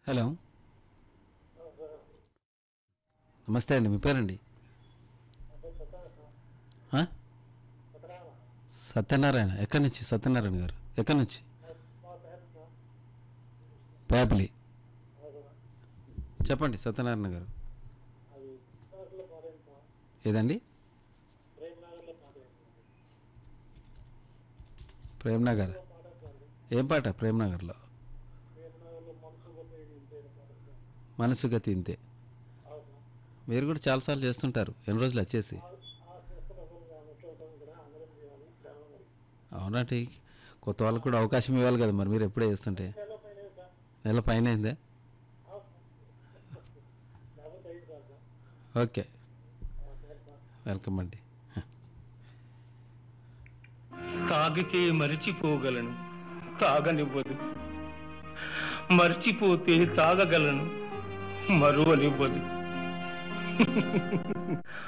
Hello నమస్తే అండి మీ పేరండి ఆ? సత్యనారాయణ ఎక్కడి నుంచి సత్యనారాయణ గారు ఎక్కడి నుంచి పేపలి చెప్పండి సత్యనారాయణ గారు ఏదండి ప్రేమ్నగర్ ఏం పాట ప్రేమ్నగర్లో మనసు గతి ఇంతే మీరు కూడా చాలాసార్లు చేస్తుంటారు ఎన్ని రోజులు వచ్చేసి అవునండి కొత్త వాళ్ళకు కూడా అవకాశం ఇవ్వాలి కదా మరి మీరు ఎప్పుడే చేస్తుంటే నెల పైన అయిందే ఓకే వెల్కమ్ అండి తాగితే మరిచిపోగలను తాగనివ్వదు మర్చిపోతే తాగగలను మరువనివ్వదు